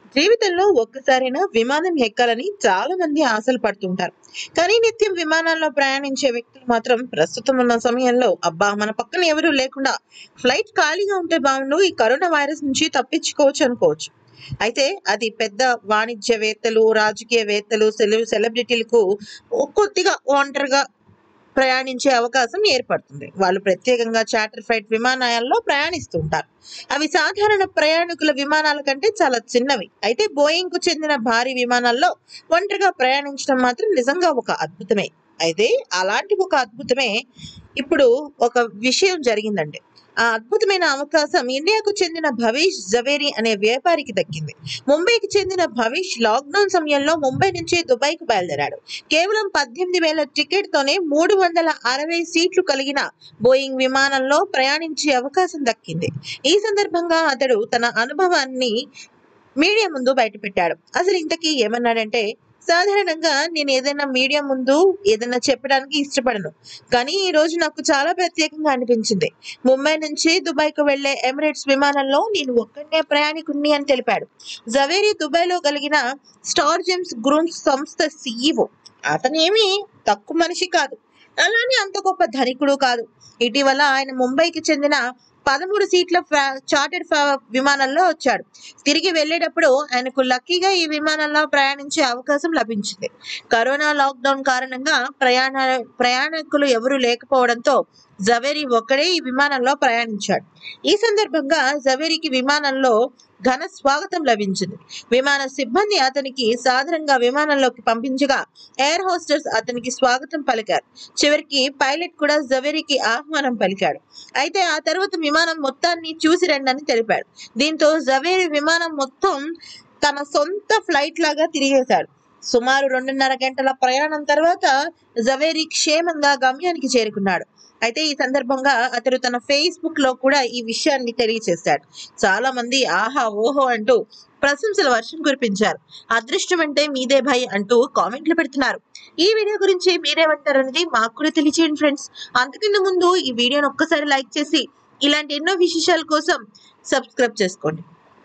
జీవితంలో ఒక్కసారైనా విమానం ఎక్కాలని చాలా మంది ఆశలు పడుతుంటారు కానీ నిత్యం విమానాల్లో ప్రయాణించే వ్యక్తులు మాత్రం ప్రస్తుతం ఉన్న సమయంలో అబ్బా మన పక్కన ఎవరూ లేకుండా ఫ్లైట్ ఖాళీగా ఉంటే బాగుండు ఈ కరోనా వైరస్ నుంచి తప్పించుకోవచ్చు అనుకోవచ్చు అయితే అది పెద్ద వాణిజ్యవేత్తలు రాజకీయవేత్తలు సెలవు సెలబ్రిటీలకు కొద్దిగా ఒంటరిగా ప్రయాణించే అవకాశం ఏర్పడుతుంది వాళ్ళు ప్రత్యేకంగా చార్టర్ ఫ్లైట్ విమానాల్లో ప్రయాణిస్తుంటారు అవి సాధారణ ప్రయాణికుల విమానాల కంటే చాలా చిన్నవి అయితే బోయింగ్ కు చెందిన భారీ విమానాల్లో ఒంటరిగా ప్రయాణించడం మాత్రం నిజంగా ఒక అద్భుతమే అయితే అలాంటి ఒక అద్భుతమే ఇప్పుడు ఒక విషయం జరిగిందండి ఆ అద్భుతమైన అవకాశం ఇండియాకు చెందిన భవేష్ జవేరి అనే వ్యాపారికి దక్కింది ముంబైకి చెందిన భవేష్ లాక్డౌన్ సమయంలో ముంబై నుంచి దుబాయ్కు బయలుదేరాడు కేవలం పద్దెనిమిది వేల టికెట్ తోనే మూడు వందల అరవై సీట్లు కలిగిన బోయింగ్ విమానంలో ప్రయాణించే అవకాశం దక్కింది ఈ సందర్భంగా అతడు తన అనుభవాన్ని మీడియా ముందు బయటపెట్టాడు అసలు ఇంతకీ ఏమన్నాడంటే సాధారణంగా నేను ఏదైనా మీడియా ముందు ఏదైనా చెప్పడానికి ఇష్టపడను కానీ ఈ రోజు నాకు చాలా ప్రత్యేకంగా అనిపించింది ముంబై నుంచి దుబాయ్కు వెళ్లే ఎమిరేట్స్ విమానంలో నేను ఒక్కడే ప్రయాణికుణ్ణి అని తెలిపాడు జవేరి దుబాయ్లో కలిగిన స్టార్ జెమ్స్ గ్రూమ్స్ సంస్థ సీఈఓ అతనేమి తక్కువ మనిషి కాదు అలానే అంత గొప్ప ధనికుడు కాదు ఇటీవల ఆయన ముంబైకి చెందిన పదమూడు సీట్ల చార్టెడ్ విమానంలో వచ్చాడు తిరిగి వెళ్ళేటప్పుడు ఆయనకు లక్కీగా ఈ విమానంలో ప్రయాణించే అవకాశం లభించింది కరోనా లాక్డౌన్ కారణంగా ప్రయాణ ప్రయాణికులు ఎవరూ లేకపోవడంతో జవేరి ఒక్కడే ఈ విమానంలో ప్రయాణించాడు ఈ సందర్భంగా జవేరికి విమానంలో ఘన స్వాగతం లభించింది విమాన సిబ్బంది అతనికి సాధారణంగా విమానంలోకి పంపించగా ఎయిర్ హోస్టర్స్ అతనికి స్వాగతం పలికారు చివరికి పైలట్ కూడా జవేరికి ఆహ్వానం పలికాడు అయితే ఆ తర్వాత విమానం మొత్తాన్ని చూసి రండని తెలిపాడు దీంతో జవేరి విమానం మొత్తం తన సొంత ఫ్లైట్ లాగా తిరిగేశాడు సుమారు రెండున్నర గంటల ప్రయాణం తర్వాత జవేరి క్షేమంగా గమ్యానికి చేరుకున్నాడు అయితే ఈ సందర్భంగా అతడు తన ఫేస్బుక్ లో కూడా ఈ విషయాన్ని తెలియజేశాడు చాలా మంది ఆహా ఓహో అంటూ ప్రశంసల వర్షం కురిపించారు అదృష్టం అంటే మీదే భయ్ అంటూ కామెంట్లు పెడుతున్నారు ఈ వీడియో గురించి మీరేమంటారు అనేది మాకు కూడా తెలియచేయండి ఫ్రెండ్స్ అంతకన్నా ముందు ఈ వీడియోని ఒక్కసారి లైక్ చేసి ఇలాంటి ఎన్నో విశేషాల కోసం సబ్స్క్రైబ్ చేసుకోండి